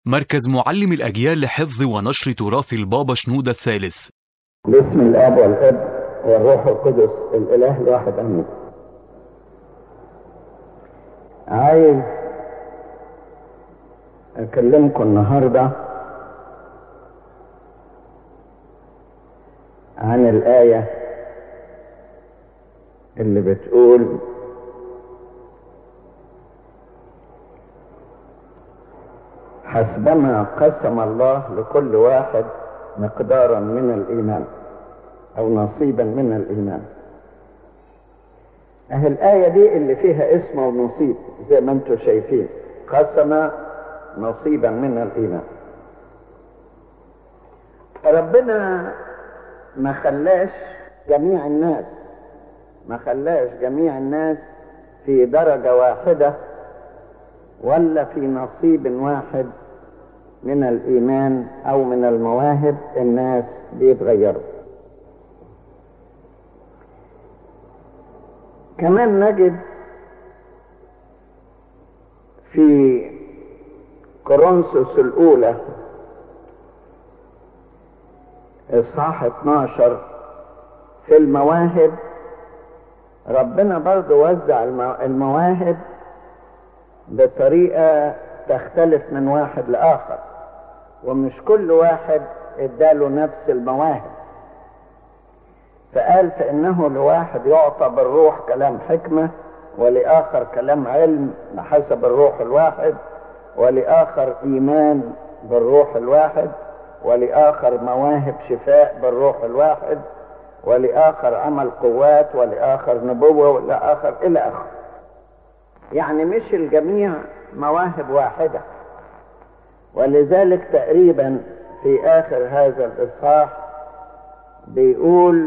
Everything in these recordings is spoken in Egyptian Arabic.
مركز معلم الأجيال لحفظ ونشر تراث البابا شنودة الثالث باسم الاب والاب والروح القدس الاله الواحد امين عايز اكلمكم النهارده عن الايه اللي بتقول حسبما قسم الله لكل واحد مقدارا من الايمان او نصيبا من الايمان اهي الايه دي اللي فيها اسم ونصيب زي ما انتم شايفين قسم نصيبا من الايمان ربنا ما خلاش جميع الناس ما خلاش جميع الناس في درجه واحده ولا في نصيب واحد من الايمان او من المواهب الناس بيتغيروا كمان نجد في كورنثوس الاولى اصحاح 12 في المواهب ربنا برضه وزع المواهب بطريقه تختلف من واحد لاخر ومش كل واحد اداله نفس المواهب فقال فانه لواحد يعطى بالروح كلام حكمه ولاخر كلام علم بحسب الروح الواحد ولاخر ايمان بالروح الواحد ولاخر مواهب شفاء بالروح الواحد ولاخر عمل قوات ولاخر نبوه ولاخر الى اخره يعني مش الجميع مواهب واحده ولذلك تقريبا في اخر هذا الاصحاح بيقول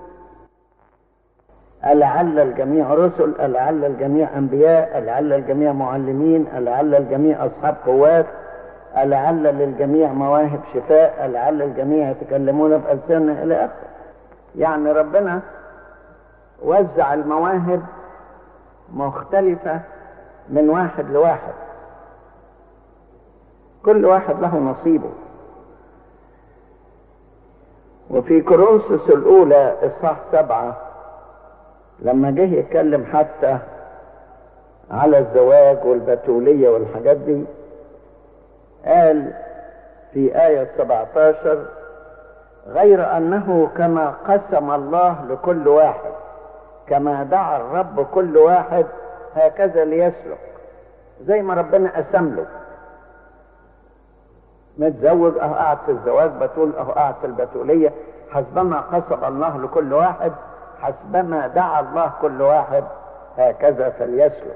ألعل الجميع رسل ألعل الجميع أنبياء ألعل الجميع معلمين ألعل الجميع أصحاب قوات ألعل للجميع مواهب شفاء ألعل الجميع يتكلمون بألسنة إلى آخره يعني ربنا وزع المواهب مختلفة من واحد لواحد كل واحد له نصيبه وفي كورنثوس الأولى إصحاح سبعة لما جه يتكلم حتى على الزواج والبتولية والحاجات دي قال في آية 17 غير أنه كما قسم الله لكل واحد كما دعا الرب كل واحد هكذا ليسلك زي ما ربنا قسم له متزوج اهو قاعد في الزواج بتول اهو قاعد في البتوليه حسبما قسم الله لكل واحد حسبما دعا الله كل واحد هكذا فليسلك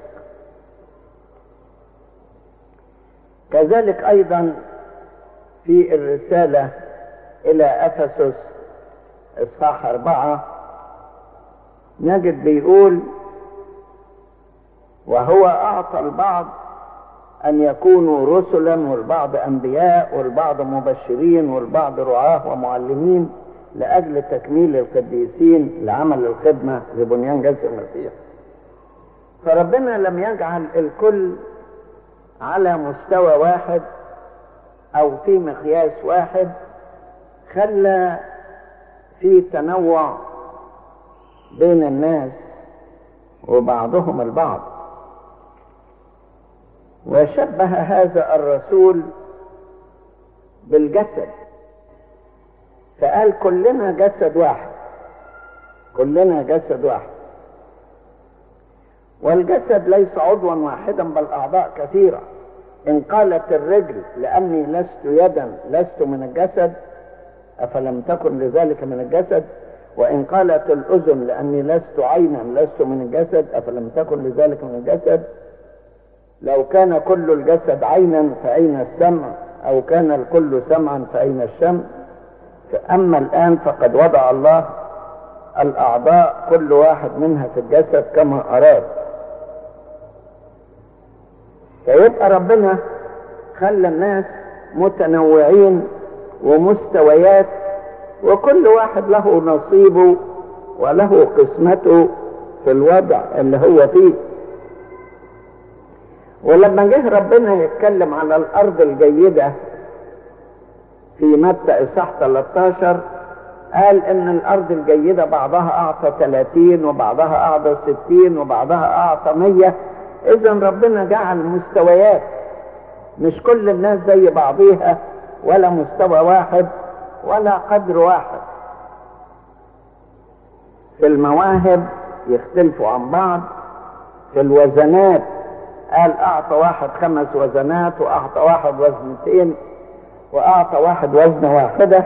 كذلك ايضا في الرساله الى افسس اصحاح اربعه نجد بيقول وهو اعطى البعض أن يكونوا رسلا والبعض أنبياء والبعض مبشرين والبعض رعاة ومعلمين لأجل تكميل القديسين لعمل الخدمة لبنيان جلسة المسيح فربنا لم يجعل الكل على مستوى واحد أو في مقياس واحد خلى في تنوع بين الناس وبعضهم البعض وشبه هذا الرسول بالجسد فقال كلنا جسد واحد كلنا جسد واحد والجسد ليس عضوا واحدا بل اعضاء كثيره ان قالت الرجل لاني لست يدا لست من الجسد افلم تكن لذلك من الجسد وان قالت الاذن لاني لست عينا لست من الجسد افلم تكن لذلك من الجسد لو كان كل الجسد عينا فأين السمع أو كان الكل سمعا فأين الشمع فأما الآن فقد وضع الله الأعضاء كل واحد منها في الجسد كما أراد فيبقى ربنا خلى الناس متنوعين ومستويات وكل واحد له نصيبه وله قسمته في الوضع اللي هو فيه ولما جه ربنا يتكلم على الارض الجيده في متى اصحاح 13 قال ان الارض الجيده بعضها اعطى 30 وبعضها اعطى 60 وبعضها اعطى 100 اذا ربنا جعل مستويات مش كل الناس زي بعضيها ولا مستوى واحد ولا قدر واحد في المواهب يختلفوا عن بعض في الوزنات قال اعطى واحد خمس وزنات واعطى واحد وزنتين واعطى واحد وزنه واحده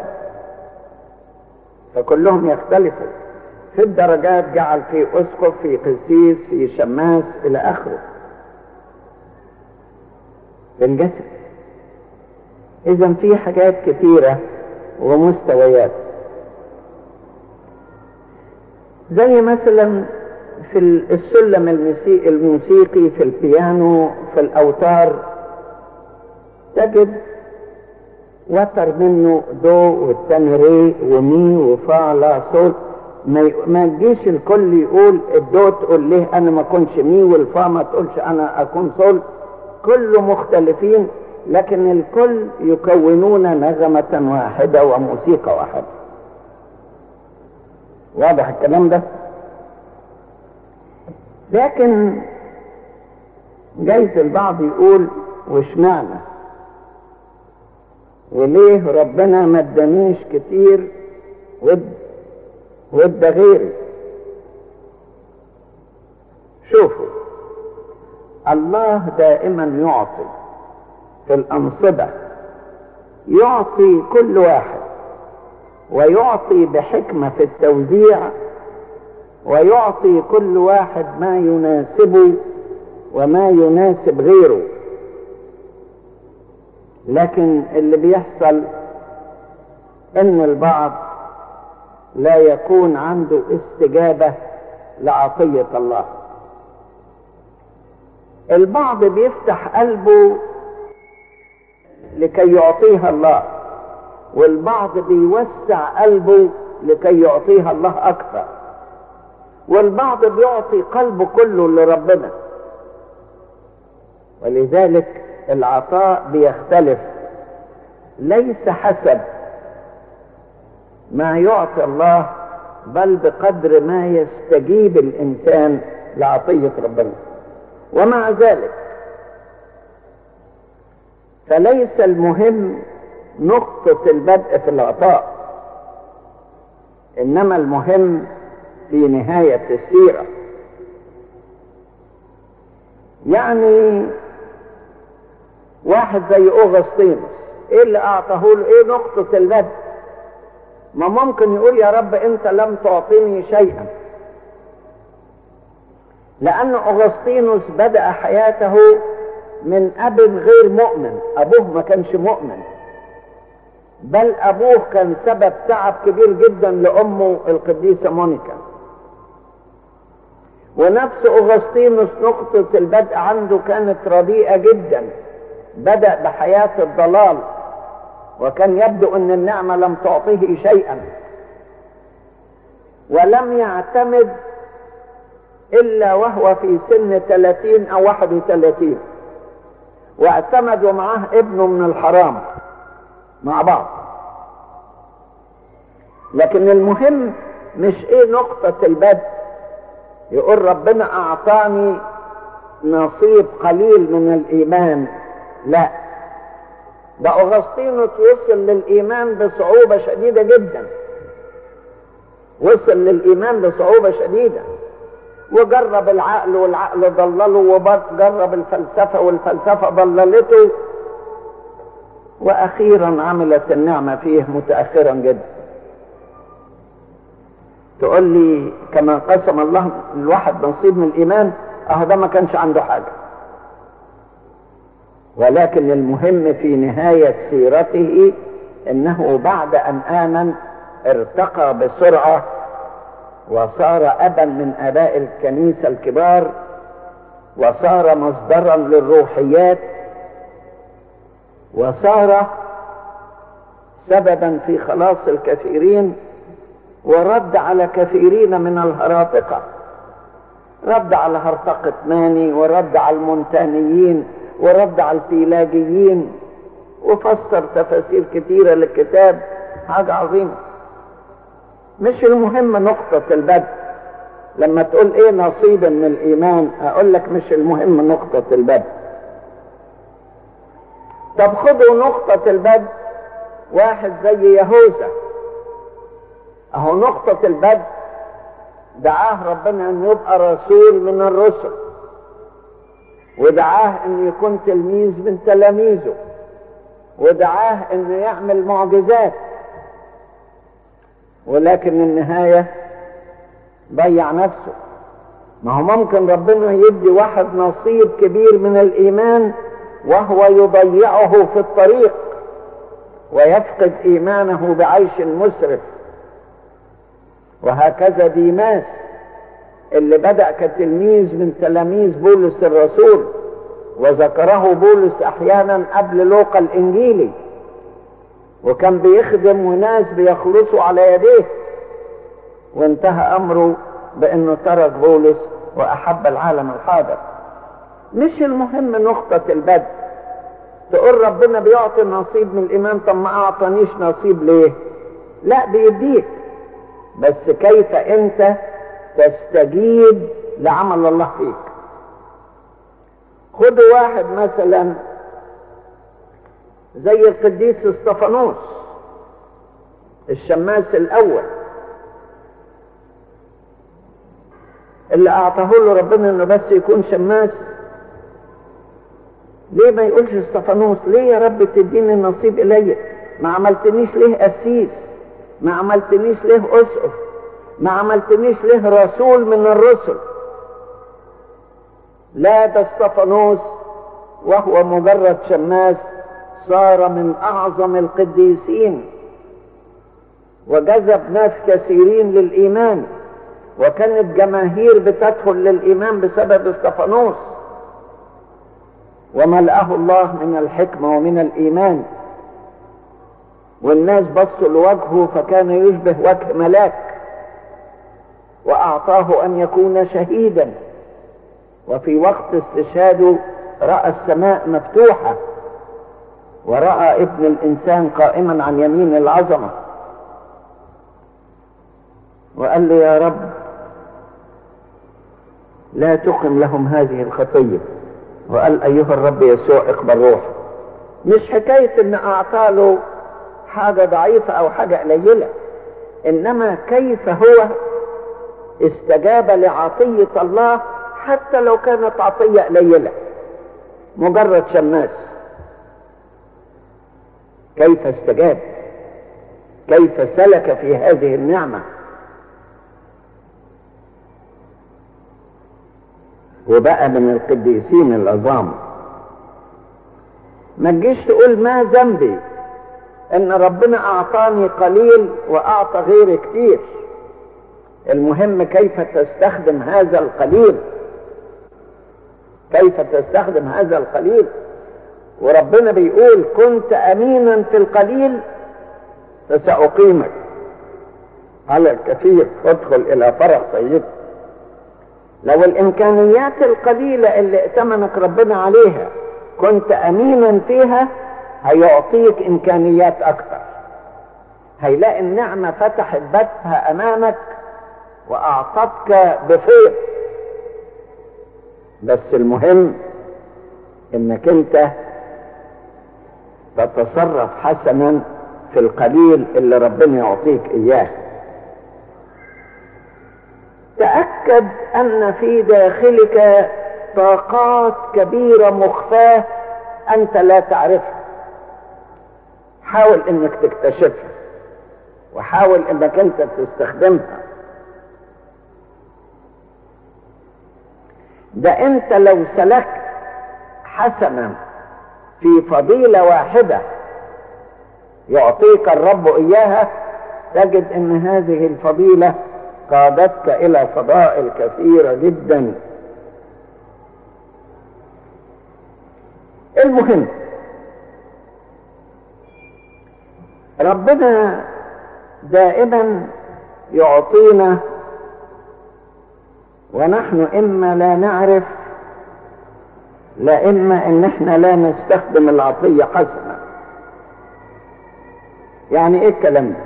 فكلهم يختلفوا في الدرجات جعل في اسقف في قسيس في شماس الى اخره في الجسد اذا في حاجات كثيره ومستويات زي مثلا في السلم الموسيقي في البيانو في الاوتار تجد وتر منه دو والتاني ري ومي وفا لا صوت ما ما تجيش الكل يقول الدو تقول ليه انا ما اكونش مي والفا ما تقولش انا اكون صول كله مختلفين لكن الكل يكونون نغمة واحدة وموسيقى واحدة واضح الكلام ده لكن جايز البعض يقول وش معنى وليه ربنا ما ادانيش كتير ود ود غيري شوفوا الله دائما يعطي في الأنصبة يعطي كل واحد ويعطي بحكمة في التوزيع ويعطي كل واحد ما يناسبه وما يناسب غيره لكن اللي بيحصل ان البعض لا يكون عنده استجابة لعطية الله البعض بيفتح قلبه لكي يعطيها الله والبعض بيوسع قلبه لكي يعطيها الله اكثر والبعض بيعطي قلبه كله لربنا ولذلك العطاء بيختلف ليس حسب ما يعطي الله بل بقدر ما يستجيب الانسان لعطيه ربنا ومع ذلك فليس المهم نقطة البدء في العطاء إنما المهم في نهاية السيرة يعني واحد زي أوغسطينوس إيه اللي أعطاه له إيه نقطة البدء ما ممكن يقول يا رب أنت لم تعطيني شيئا لأن أغسطينوس بدأ حياته من أب غير مؤمن أبوه ما كانش مؤمن بل أبوه كان سبب تعب كبير جدا لأمه القديسة مونيكا ونفس أغسطينوس نقطة البدء عنده كانت رديئة جدا بدأ بحياة الضلال وكان يبدو أن النعمة لم تعطيه شيئا ولم يعتمد إلا وهو في سن 30 أو 31 واعتمدوا معاه ابنه من الحرام مع بعض لكن المهم مش ايه نقطة البدء يقول ربنا اعطاني نصيب قليل من الايمان لا ده اغسطينوس وصل للايمان بصعوبة شديدة جدا وصل للايمان بصعوبة شديدة وجرب العقل والعقل ضلله وجرب الفلسفة والفلسفة ضللته واخيرا عملت النعمة فيه متأخرا جدا تقول لي كما قسم الله الواحد نصيب من الايمان اه ده ما كانش عنده حاجة ولكن المهم في نهاية سيرته انه بعد ان امن ارتقى بسرعة وصار ابا من اباء الكنيسة الكبار وصار مصدرا للروحيات وصار سببا في خلاص الكثيرين ورد على كثيرين من الهراطقة رد على هرطقة ماني ورد على المونتانيين ورد على الفيلاجيين وفسر تفاسير كثيرة للكتاب حاجة عظيمة مش المهم نقطة البدء لما تقول ايه نصيبا من الايمان اقول لك مش المهم نقطة البدء طب خدوا نقطة البدء واحد زي يهوذا اهو نقطة البدء دعاه ربنا ان يبقى رسول من الرسل ودعاه ان يكون تلميذ من تلاميذه ودعاه انه يعمل معجزات ولكن النهاية ضيع نفسه ما هو ممكن ربنا يدي واحد نصيب كبير من الايمان وهو يضيعه في الطريق ويفقد ايمانه بعيش مسرف وهكذا ديماس اللي بدأ كتلميذ من تلاميذ بولس الرسول وذكره بولس احيانا قبل لوقا الانجيلي وكان بيخدم وناس بيخلصوا على يديه وانتهى امره بانه ترك بولس واحب العالم الحاضر مش المهم نقطة البدء تقول ربنا بيعطي نصيب من الايمان طب ما اعطانيش نصيب ليه لا بيديك بس كيف انت تستجيب لعمل الله فيك خدوا واحد مثلا زي القديس اسطفانوس الشماس الاول اللي اعطاه له ربنا انه بس يكون شماس ليه ما يقولش اسطفانوس ليه يا رب تديني النصيب الي ما عملتنيش ليه قسيس ما عملتنيش ليه اسقف ما عملتنيش ليه رسول من الرسل لا ده اسطفانوس وهو مجرد شماس صار من اعظم القديسين وجذب ناس كثيرين للايمان وكانت جماهير بتدخل للايمان بسبب استفانوس وملأه الله من الحكمه ومن الايمان والناس بصوا لوجهه فكان يشبه وجه ملاك واعطاه ان يكون شهيدا وفي وقت استشهاده راى السماء مفتوحه وراى ابن الانسان قائما عن يمين العظمه وقال له يا رب لا تقم لهم هذه الخطيه وقال ايها الرب يسوع اقبل روحه مش حكايه ان اعطى له حاجه ضعيفه او حاجه قليله انما كيف هو استجاب لعطيه الله حتى لو كانت عطيه قليله مجرد شماس كيف استجاب كيف سلك في هذه النعمه وبقى من القديسين العظام ما تجيش تقول ما ذنبي ان ربنا اعطاني قليل واعطى غيري كتير المهم كيف تستخدم هذا القليل كيف تستخدم هذا القليل وربنا بيقول كنت امينا في القليل فساقيمك على الكثير فادخل الى فرح سيدك لو الامكانيات القليله اللي ائتمنك ربنا عليها كنت امينا فيها هيعطيك امكانيات اكثر هيلاقي النعمه فتحت بابها امامك واعطتك بفيض بس المهم انك انت تتصرف حسنا في القليل اللي ربنا يعطيك اياه تأكد أن في داخلك طاقات كبيرة مخفاة أنت لا تعرفها حاول أنك تكتشفها وحاول أنك أنت تستخدمها ده أنت لو سلكت حسنا في فضيلة واحدة يعطيك الرب إياها تجد أن هذه الفضيلة قادتك الى فضائل كثيرة جدا المهم ربنا دائما يعطينا ونحن إما لا نعرف لا إما إن إحنا لا نستخدم العطية حسنا يعني إيه الكلام ده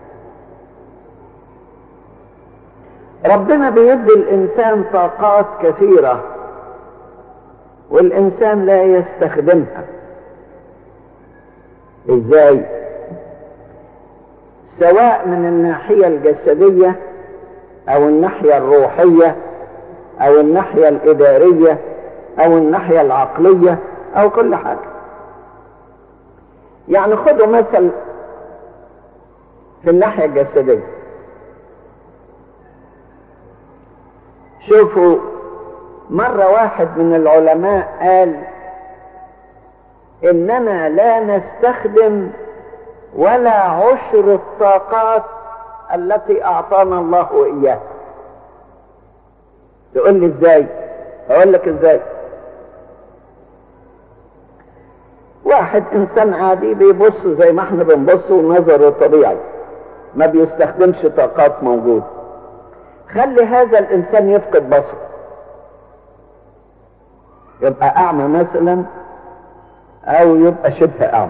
ربنا بيدي الإنسان طاقات كثيرة والإنسان لا يستخدمها إزاي؟ سواء من الناحية الجسدية أو الناحية الروحية أو الناحية الإدارية أو الناحية العقلية أو كل حاجة يعني خدوا مثل في الناحية الجسدية شوفوا مرة واحد من العلماء قال إننا لا نستخدم ولا عشر الطاقات التي أعطانا الله إياها تقول لي إزاي أقول لك إزاي واحد إنسان عادي بيبص زي ما احنا بنبص ونظره طبيعي ما بيستخدمش طاقات موجودة خلي هذا الإنسان يفقد بصره يبقى أعمى مثلا أو يبقى شبه أعمى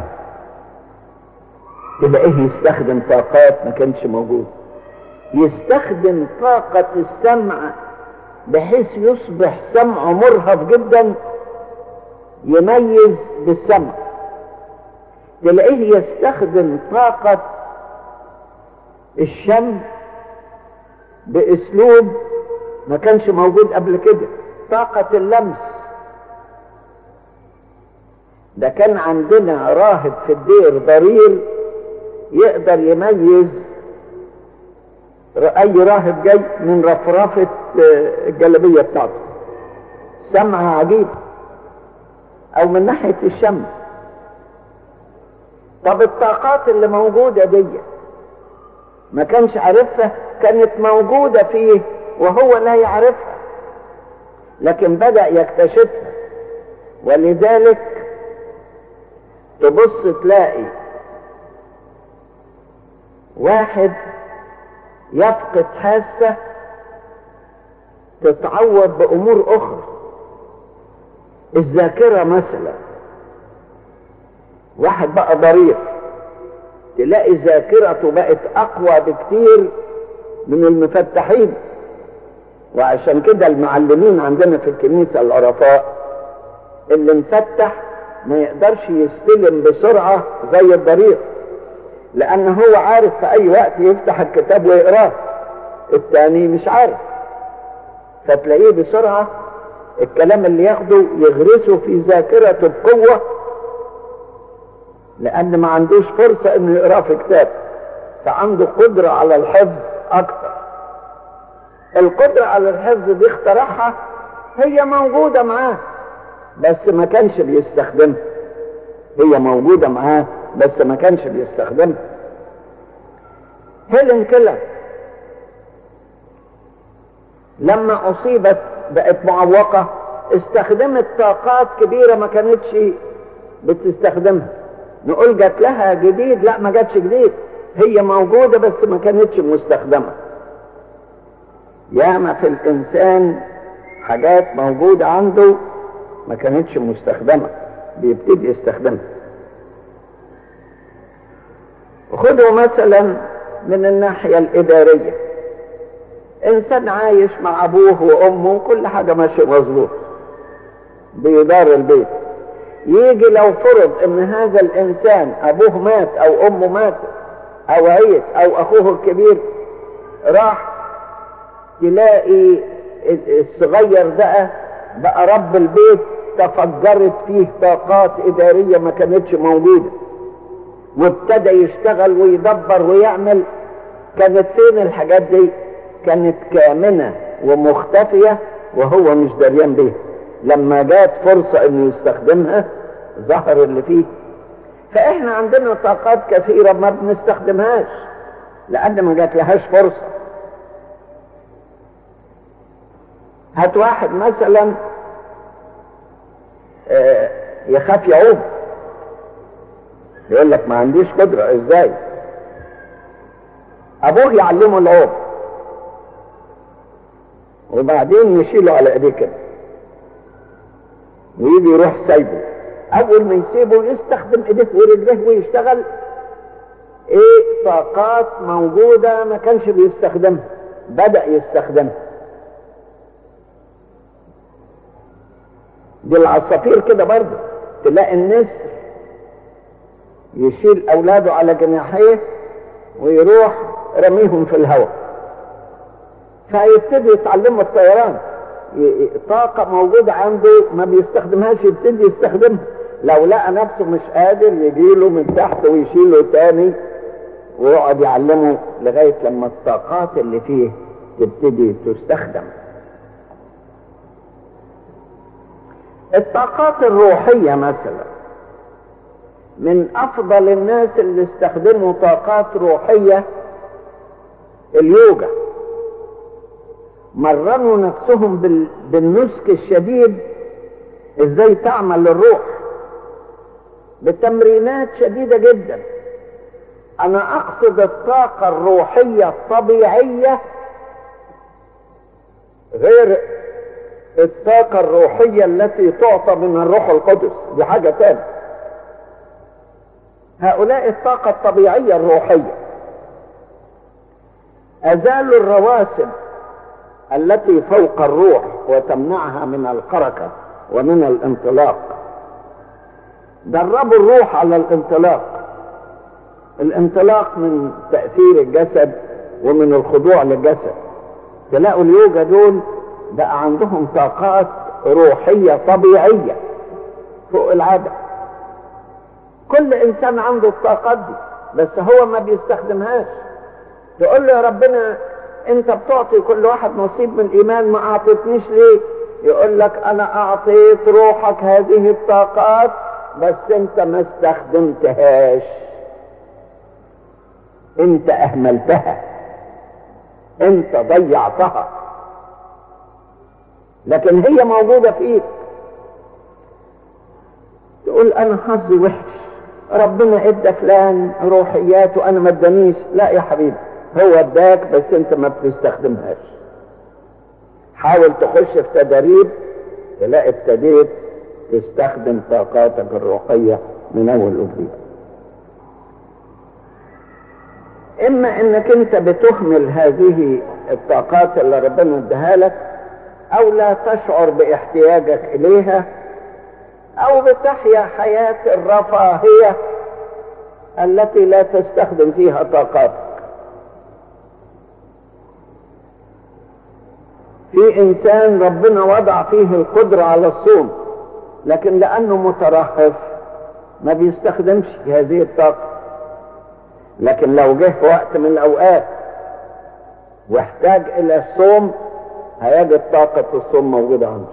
تلاقيه يستخدم طاقات ما كانش موجودة يستخدم طاقة السمع بحيث يصبح سمعه مرهف جدا يميز بالسمع تلاقيه يستخدم طاقة الشم باسلوب ما كانش موجود قبل كده طاقة اللمس ده كان عندنا راهب في الدير ضرير يقدر يميز اي راهب جاي من رفرفة الجلابية بتاعته سمع عجيب او من ناحية الشم طب الطاقات اللي موجودة دي ما كانش عارفها كانت موجودة فيه وهو لا يعرفها لكن بدأ يكتشفها ولذلك تبص تلاقي واحد يفقد حاسة تتعوض بأمور أخرى الذاكرة مثلا واحد بقى ضرير تلاقي ذاكرته بقت أقوى بكتير من المفتحين وعشان كده المعلمين عندنا في الكنيسة العرفاء اللي مفتح ما يقدرش يستلم بسرعة زي الضرير لأن هو عارف في أي وقت يفتح الكتاب ويقراه التاني مش عارف فتلاقيه بسرعة الكلام اللي ياخده يغرسه في ذاكرته بقوة لأن ما عندوش فرصة إنه يقراه في كتاب فعنده قدرة على الحفظ أكثر القدرة على الحفظ دي اخترعها هي موجودة معاه بس ما كانش بيستخدمها هي موجودة معاه بس ما كانش بيستخدمها هيلين كيلر لما أصيبت بقت معوقة استخدمت طاقات كبيرة ما كانتش بتستخدمها نقول جات لها جديد لا ما جاتش جديد هي موجودة بس ما كانتش مستخدمة ياما في الإنسان حاجات موجودة عنده ما كانتش مستخدمة بيبتدي يستخدمها خذوا مثلا من الناحية الإدارية إنسان عايش مع أبوه وأمه وكل حاجة ماشية مظبوط بيدار البيت يجي لو فرض إن هذا الإنسان أبوه مات أو أمه ماتت أو عيت أو أخوه الكبير راح تلاقي الصغير ده بقى رب البيت تفجرت فيه طاقات إدارية ما كانتش موجودة وابتدى يشتغل ويدبر ويعمل كانت فين الحاجات دي كانت كامنة ومختفية وهو مش دريان بيها لما جات فرصة انه يستخدمها ظهر اللي فيه فاحنا عندنا طاقات كثيرة ما بنستخدمهاش لان ما جات لهاش فرصة هات واحد مثلا آه يخاف يعوم يقول لك ما عنديش قدرة ازاي ابوه يعلمه العوم وبعدين نشيله على ايديه كده ويجي يروح سايبه اول ما يسيبه يستخدم ايديه ورجليه ويشتغل ايه طاقات موجوده ما كانش بيستخدمها بدا يستخدمها دي العصافير كده برضه تلاقي النسر يشيل اولاده على جناحيه ويروح رميهم في الهواء فيبتدي يتعلموا الطيران طاقة موجودة عنده ما بيستخدمهاش يبتدي يستخدمها لو لقى نفسه مش قادر يجيله من تحت ويشيله تاني ويقعد يعلمه لغاية لما الطاقات اللي فيه تبتدي تستخدم الطاقات الروحية مثلا من أفضل الناس اللي استخدموا طاقات روحية اليوجا مرنوا نفسهم بال... بالنسك الشديد ازاي تعمل الروح بتمرينات شديدة جدا انا اقصد الطاقة الروحية الطبيعية غير الطاقة الروحية التي تعطى من الروح القدس دي حاجة تانية هؤلاء الطاقة الطبيعية الروحية أزالوا الرواسب التي فوق الروح وتمنعها من الحركة ومن الانطلاق دربوا الروح على الانطلاق الانطلاق من تأثير الجسد ومن الخضوع للجسد تلاقوا اليوجا دول بقى عندهم طاقات روحية طبيعية فوق العادة كل انسان عنده الطاقات دي بس هو ما بيستخدمهاش تقول له يا ربنا انت بتعطي كل واحد نصيب من الايمان ما اعطيتنيش ليه يقول لك انا اعطيت روحك هذه الطاقات بس انت ما استخدمتهاش انت اهملتها انت ضيعتها لكن هي موجوده فيك تقول انا حظي وحش ربنا ادى فلان روحيات وانا ما ادانيش لا يا حبيبي هو اداك بس انت ما بتستخدمهاش حاول تخش في تدريب تلاقي ابتديت تستخدم طاقاتك الروحية من اول وجديد اما انك انت بتهمل هذه الطاقات اللي ربنا اداها لك او لا تشعر باحتياجك اليها او بتحيا حياة الرفاهية التي لا تستخدم فيها طاقاتك في انسان ربنا وضع فيه القدرة على الصوم لكن لانه مترهف ما بيستخدمش هذه الطاقة لكن لو جه وقت من الاوقات واحتاج الى الصوم هيجد طاقة الصوم موجودة عنده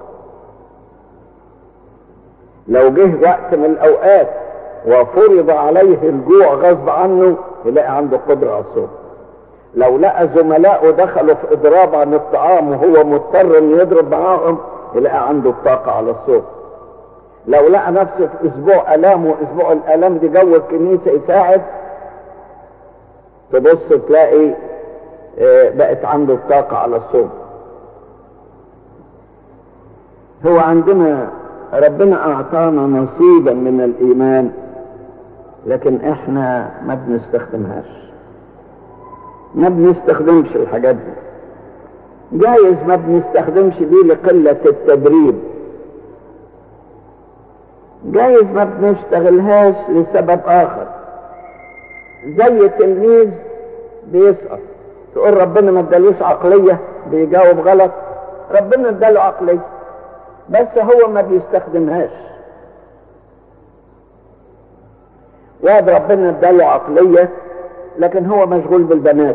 لو جه وقت من الاوقات وفرض عليه الجوع غصب عنه يلاقي عنده قدرة على الصوم لو لقى زملائه دخلوا في اضراب عن الطعام وهو مضطر انه يضرب معاهم يلاقي عنده الطاقة على الصوم لو لقى نفسه في اسبوع الام واسبوع الالام دي جو الكنيسة يساعد تبص تلاقي بقت عنده الطاقة على الصوم هو عندنا ربنا اعطانا نصيبا من الايمان لكن احنا ما بنستخدمهاش ما بنستخدمش الحاجات دي جايز ما بنستخدمش دي لقلة التدريب جايز ما بنشتغلهاش لسبب اخر زي تلميذ بيسقط تقول ربنا ما ادالوش عقلية بيجاوب غلط ربنا اداله عقلية بس هو ما بيستخدمهاش واد ربنا اداله عقلية لكن هو مشغول بالبنات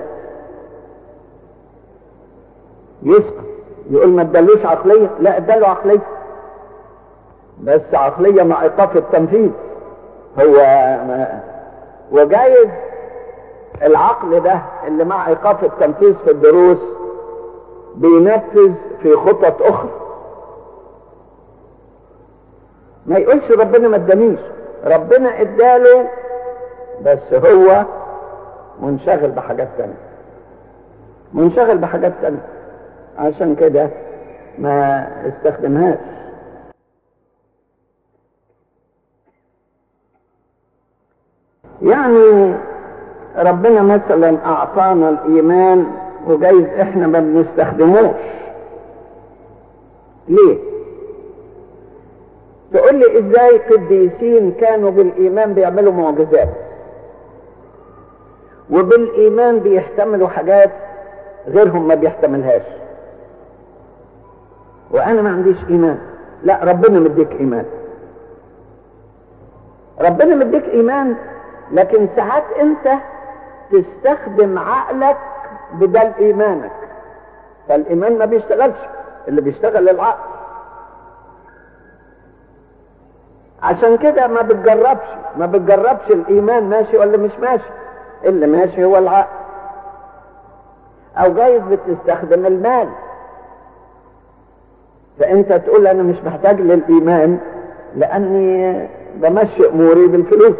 يسقط يقول ما ادالوش عقلية لا اداله عقلية بس عقلية مع ايقاف التنفيذ هو ما وجايز العقل ده اللي مع ايقاف التنفيذ في الدروس بينفذ في خطط اخرى ما يقولش ربنا ما ادانيش ربنا اداله بس هو منشغل بحاجات تانية منشغل بحاجات تانية عشان كده ما استخدمهاش يعني ربنا مثلا اعطانا الايمان وجايز احنا ما بنستخدموش ليه تقول لي ازاي قديسين كانوا بالايمان بيعملوا معجزات وبالايمان بيحتملوا حاجات غيرهم ما بيحتملهاش وانا ما عنديش ايمان لا ربنا مديك ايمان ربنا مديك ايمان لكن ساعات انت تستخدم عقلك بدل ايمانك فالايمان ما بيشتغلش اللي بيشتغل العقل عشان كده ما بتجربش ما بتجربش الايمان ماشي ولا مش ماشي اللي ماشي هو العقل او جايز بتستخدم المال فانت تقول انا مش محتاج للايمان لاني بمشي اموري بالفلوس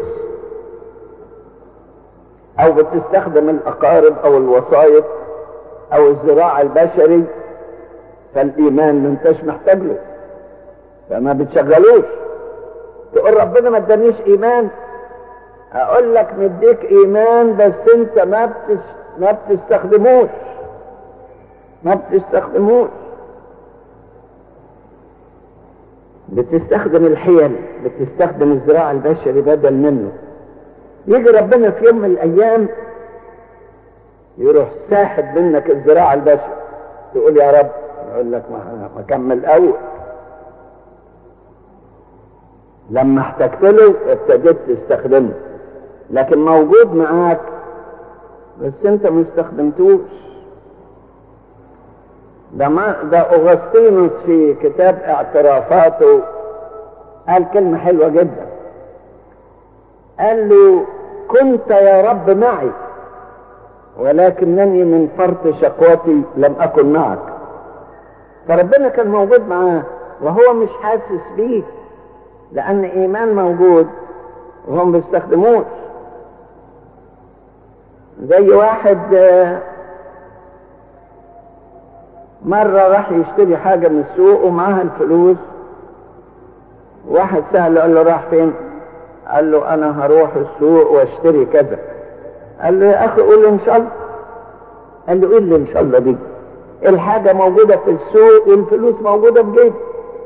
او بتستخدم الاقارب او الوسائط او الزراع البشري فالايمان ما انتش محتاج له فما بتشغلوش تقول ربنا ما ادانيش ايمان اقول لك مديك ايمان بس انت ما بتس ما بتستخدموش ما بتستخدموش بتستخدم الحيل بتستخدم الزراع البشري بدل منه يجي ربنا في يوم من الايام يروح ساحب منك الزراع البشري تقول يا رب يقول لك ما ما كمل اول لما احتجت له ابتديت تستخدمه لكن موجود معاك بس انت ما استخدمتوش ده ما ده اغسطينوس في كتاب اعترافاته قال كلمة حلوة جدا قال له كنت يا رب معي ولكنني من فرط شقوتي لم اكن معك فربنا كان موجود معاه وهو مش حاسس بيه لان ايمان موجود وهم بيستخدموش زي واحد مرة راح يشتري حاجة من السوق ومعاها الفلوس واحد سأله قال له راح فين قال له انا هروح السوق واشتري كذا قال له يا اخي قول ان شاء الله قال له ايه اللي ان شاء الله دي الحاجة موجودة في السوق والفلوس موجودة في جيبي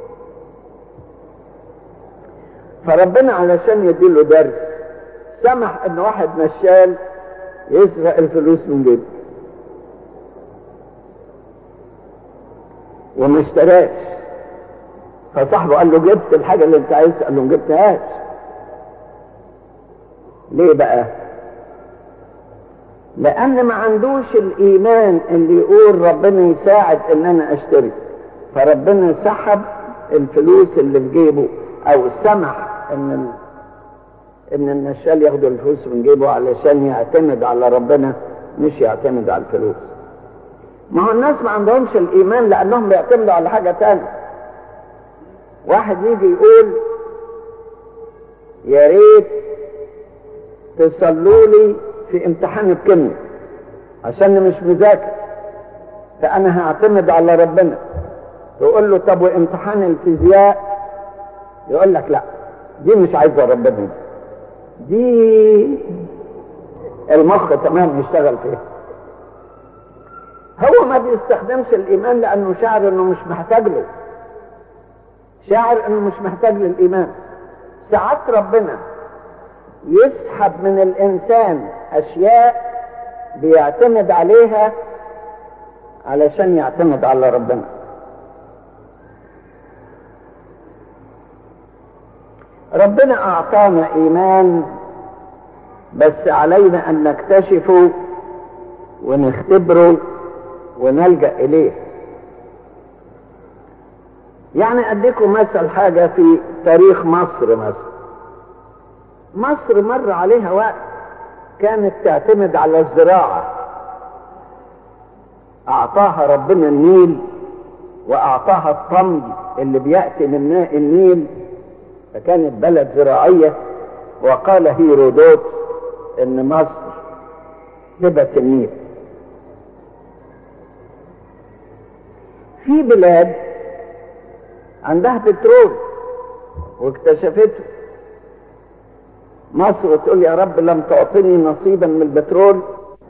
فربنا علشان يديله درس سمح ان واحد نشال يسرق الفلوس من جيبه وما اشتراش فصاحبه قال له جبت الحاجه اللي انت عايزها قال له ما جبتهاش ليه بقى لان ما عندوش الايمان اللي يقول ربنا يساعد ان انا اشتري فربنا سحب الفلوس اللي في جيبه او سمح ان ال... ان النشال ياخدوا الفلوس من جيبه علشان يعتمد على ربنا مش يعتمد على الفلوس ما هو الناس ما عندهمش الايمان لانهم بيعتمدوا على حاجه تانية واحد يجي يقول يا ريت تصلوا لي في امتحان الكيمياء عشان مش مذاكر فانا هعتمد على ربنا تقول له طب وامتحان الفيزياء يقول لك لا دي مش عايزه ربنا دي المخ تمام يشتغل فيها هو ما بيستخدمش الايمان لانه شاعر انه مش محتاج له شاعر انه مش محتاج للايمان ساعات ربنا يسحب من الانسان اشياء بيعتمد عليها علشان يعتمد على ربنا ربنا اعطانا ايمان بس علينا ان نكتشفه ونختبره ونلجا اليه يعني اديكم مثل حاجه في تاريخ مصر مثلا مصر مر عليها وقت كانت تعتمد على الزراعه اعطاها ربنا النيل واعطاها الطمي اللي بياتي من ماء النيل فكانت بلد زراعيه وقال هيرودوت ان مصر هبه النيل في بلاد عندها بترول واكتشفته مصر تقول يا رب لم تعطني نصيبا من البترول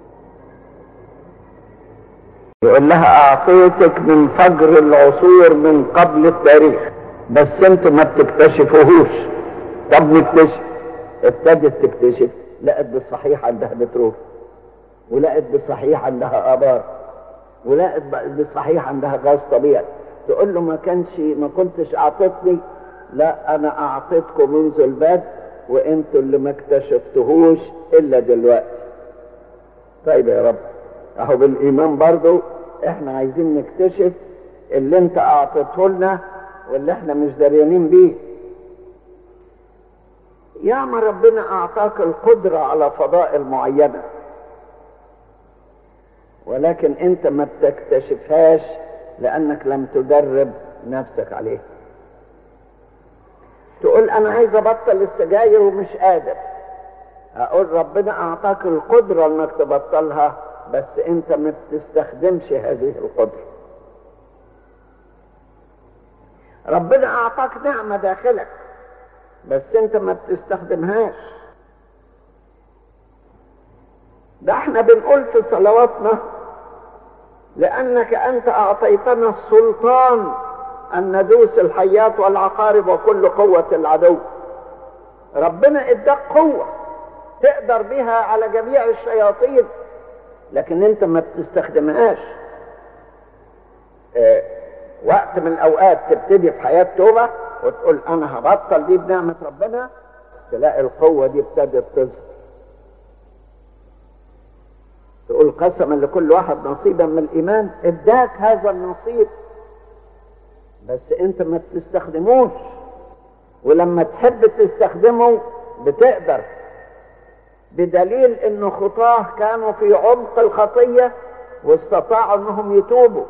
يقول لها اعطيتك من فجر العصور من قبل التاريخ بس انتوا ما بتكتشفوهوش طب نكتشف ابتدت تكتشف لقت بالصحيح عندها بترول ولقت بالصحيح عندها ابار ولقت بالصحيح عندها غاز طبيعي تقول له ما كانش ما كنتش اعطيتني لا انا اعطيتكم منذ البدء وانتوا اللي ما اكتشفتهوش الا دلوقتي طيب يا رب اهو بالايمان برضو احنا عايزين نكتشف اللي انت اعطيته لنا واللي احنا مش دريانين بيه ياما ربنا اعطاك القدرة على فضائل معينة ولكن انت ما بتكتشفهاش لانك لم تدرب نفسك عليها تقول انا عايز ابطل السجاير ومش قادر اقول ربنا اعطاك القدرة انك تبطلها بس انت ما بتستخدمش هذه القدرة ربنا اعطاك نعمة داخلك بس انت ما بتستخدمهاش ده احنا بنقول في صلواتنا لانك انت اعطيتنا السلطان ان ندوس الحيات والعقارب وكل قوة العدو ربنا اداك قوة تقدر بها على جميع الشياطين لكن انت ما بتستخدمهاش اه وقت من الاوقات تبتدي في حياة توبة وتقول انا هبطل دي بنعمة ربنا تلاقي القوة دي ابتدت تظهر تقول قسما لكل واحد نصيبا من الايمان اداك هذا النصيب بس انت ما بتستخدموش ولما تحب تستخدمه بتقدر بدليل ان خطاه كانوا في عمق الخطية واستطاعوا انهم يتوبوا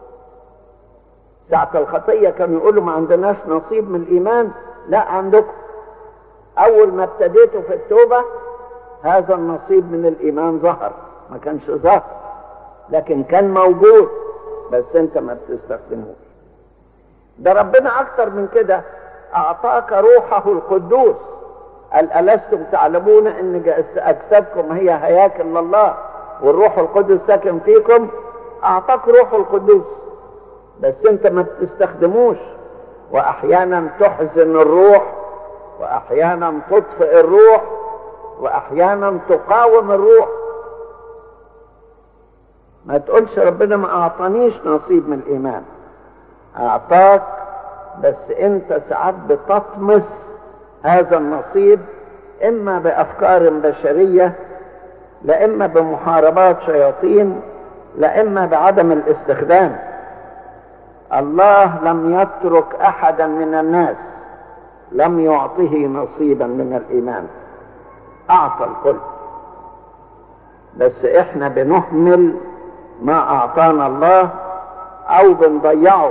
ساعة الخطية كانوا يقولوا ما عندناش نصيب من الايمان لا عندكم اول ما ابتديتوا في التوبة هذا النصيب من الايمان ظهر ما كانش ظهر لكن كان موجود بس انت ما بتستخدموش ده ربنا اكتر من كده اعطاك روحه القدوس قال ألستم تعلمون ان اجسادكم هي هياكل لله والروح القدس ساكن فيكم اعطاك روح القدوس بس انت ما بتستخدموش واحيانا تحزن الروح واحيانا تطفئ الروح واحيانا تقاوم الروح ما تقولش ربنا ما اعطانيش نصيب من الايمان اعطاك بس انت ساعات بتطمس هذا النصيب اما بافكار بشريه لا اما بمحاربات شياطين لا اما بعدم الاستخدام الله لم يترك احدا من الناس لم يعطه نصيبا من الايمان اعطى الكل بس احنا بنهمل ما اعطانا الله او بنضيعه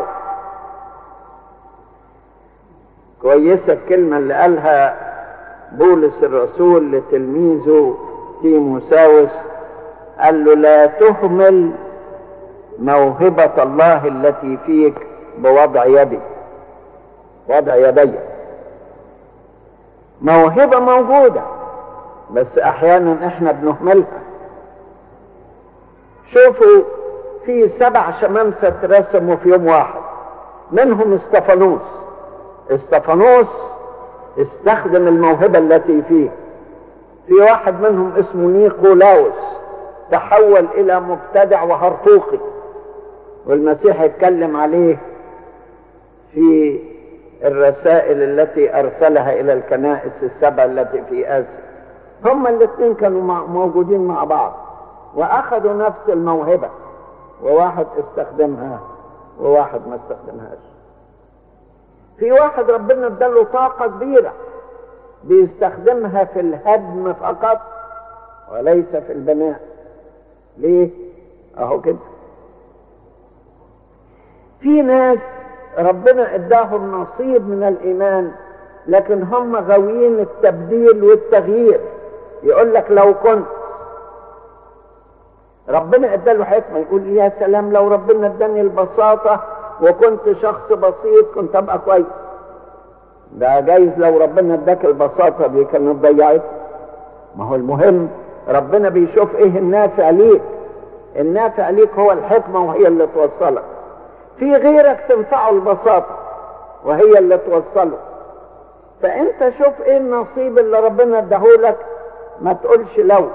كويسة الكلمة اللي قالها بولس الرسول لتلميذه تيموساوس قال له لا تهمل موهبة الله التي فيك بوضع يدي وضع يدي موهبة موجودة بس احيانا احنا بنهملها شوفوا في سبع شمامسة رسموا في يوم واحد منهم استفانوس استفانوس استخدم الموهبة التي فيه في واحد منهم اسمه نيقولاوس تحول الى مبتدع وهرطوقي والمسيح يتكلم عليه في الرسائل التي ارسلها الى الكنائس السبع التي في اسيا هما الاثنين كانوا موجودين مع بعض واخذوا نفس الموهبة وواحد استخدمها وواحد ما استخدمهاش في واحد ربنا اداله طاقة كبيرة بيستخدمها في الهدم فقط وليس في البناء ليه اهو كده في ناس ربنا اداهم نصيب من الايمان لكن هم غاويين التبديل والتغيير يقول لك لو كنت ربنا اداله حكمه يقول يا سلام لو ربنا اداني البساطه وكنت شخص بسيط كنت ابقى كويس ده جايز لو ربنا اداك البساطة دي كانت ضيعت ما هو المهم ربنا بيشوف ايه النافع ليك النافع ليك هو الحكمة وهي اللي توصلك في غيرك تنفعه البساطة وهي اللي توصله فانت شوف ايه النصيب اللي ربنا اداهولك ما تقولش لو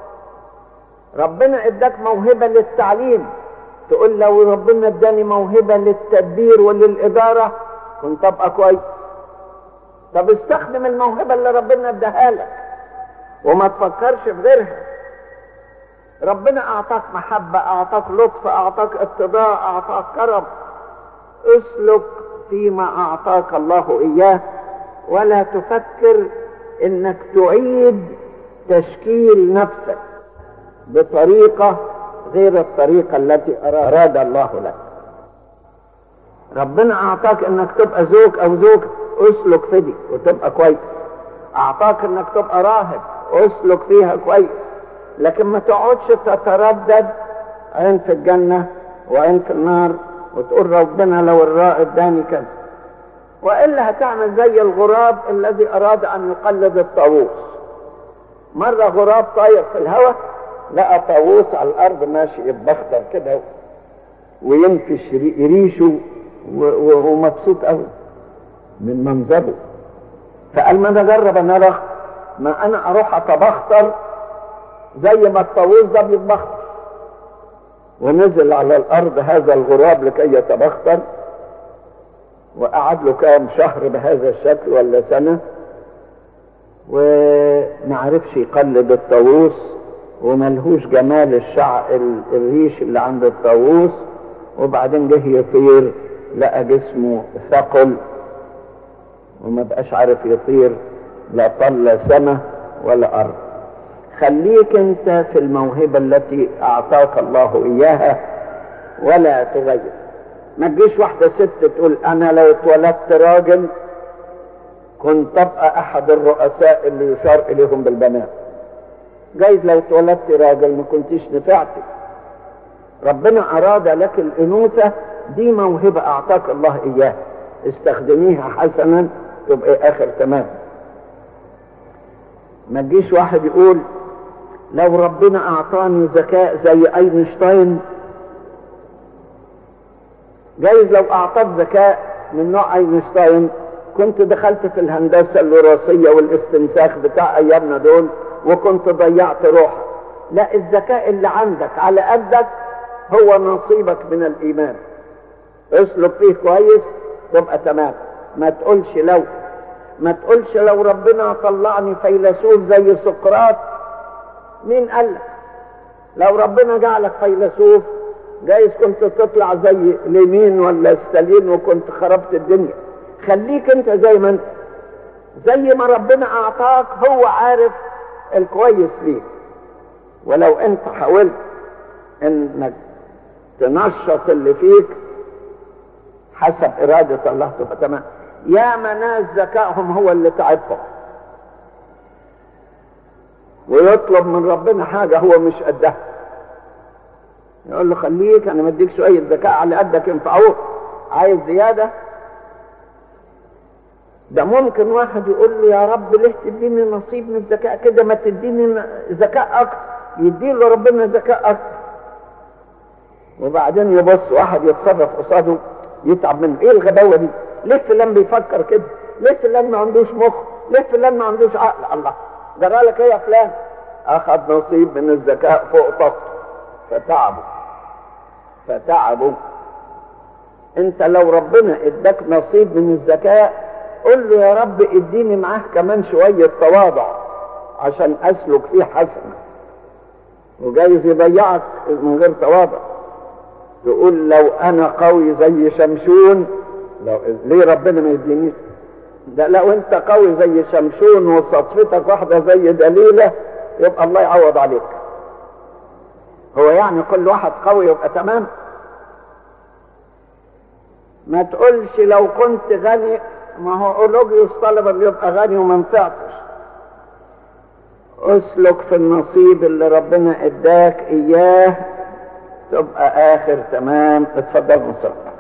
ربنا اداك موهبة للتعليم تقول لو ربنا اداني موهبة للتدبير وللإدارة كنت ابقى كويس طب استخدم الموهبة اللي ربنا اداها لك وما تفكرش في غيرها ربنا اعطاك محبة اعطاك لطف اعطاك اتضاع اعطاك كرم اسلك فيما اعطاك الله اياه ولا تفكر انك تعيد تشكيل نفسك بطريقة غير الطريقة التي اراد الله لك ربنا اعطاك انك تبقى زوج او زوج اسلك في دي وتبقى كويس اعطاك انك تبقى راهب اسلك فيها كويس لكن ما تقعدش تتردد عين في الجنة وعين في النار وتقول ربنا لو الراء اداني كذا والا هتعمل زي الغراب الذي اراد ان يقلد الطاووس مرة غراب طاير في الهواء لقى طاووس على الارض ماشي يتبختر كده وينفش ريشه ومبسوط قوي من منظره فقال ما انا اجرب انا اروح ما انا اروح اتبختر زي ما الطاووس ده بيتبختر ونزل على الارض هذا الغراب لكي يتبختر وقعد له كام شهر بهذا الشكل ولا سنة وما عرفش يقلد الطاووس وملهوش جمال الشع الريش اللي عند الطاووس وبعدين جه يطير لقى جسمه ثقل وما بقاش عارف يطير لا طل سماء ولا ارض خليك انت في الموهبة التي اعطاك الله اياها ولا تغير ما تجيش واحدة ست تقول انا لو اتولدت راجل كنت ابقى احد الرؤساء اللي يشار اليهم بالبنات جايز لو اتولدت راجل ما كنتش نفعتي ربنا اراد لك الانوثة دي موهبة اعطاك الله اياها استخدميها حسنا تبقى اخر تمام ما تجيش واحد يقول لو ربنا اعطاني ذكاء زي اينشتاين جايز لو اعطاك ذكاء من نوع اينشتاين كنت دخلت في الهندسة الوراثية والاستنساخ بتاع ايامنا دول وكنت ضيعت روحك لا الذكاء اللي عندك على قدك هو نصيبك من الايمان اسلك فيه كويس تبقى تمام ما تقولش لو ما تقولش لو ربنا طلعني فيلسوف زي سقراط مين قال لك لو ربنا جعلك فيلسوف جايز كنت تطلع زي لينين ولا ستالين وكنت خربت الدنيا خليك انت زي ما انت زي ما ربنا اعطاك هو عارف الكويس ليك ولو انت حاولت انك تنشط اللي فيك حسب إرادة الله تبقى تمام يا ناس ذكائهم هو اللي تعبهم ويطلب من ربنا حاجة هو مش قدها يقول له خليك انا مديك شوية ذكاء على قدك ينفعوك عايز زيادة ده ممكن واحد يقول له يا رب ليه تديني نصيب من الذكاء كده ما تديني ذكاء اكتر يديله ربنا ذكاء اكتر وبعدين يبص واحد يتصرف قصاده يتعب منه ايه الغباوه دي ليه فلان بيفكر كده ليه فلان ما عندوش مخ ليه فلان ما عندوش عقل الله جرى لك ايه يا فلان اخذ نصيب من الذكاء فوق طاقته فتعبوا فتعبوا انت لو ربنا اداك نصيب من الذكاء قل له يا رب اديني معاه كمان شوية تواضع عشان اسلك فيه حسنة وجايز يضيعك من غير تواضع تقول لو انا قوي زي شمشون لو ليه ربنا ما يدينيش ده لو انت قوي زي شمشون وصدفتك واحده زي دليله يبقى الله يعوض عليك هو يعني كل واحد قوي يبقى تمام ما تقولش لو كنت غني ما هو اولوجيوس طلب ان يبقى غني وما نفعتش اسلك في النصيب اللي ربنا اداك اياه تبقى اخر تمام اتفضل مصر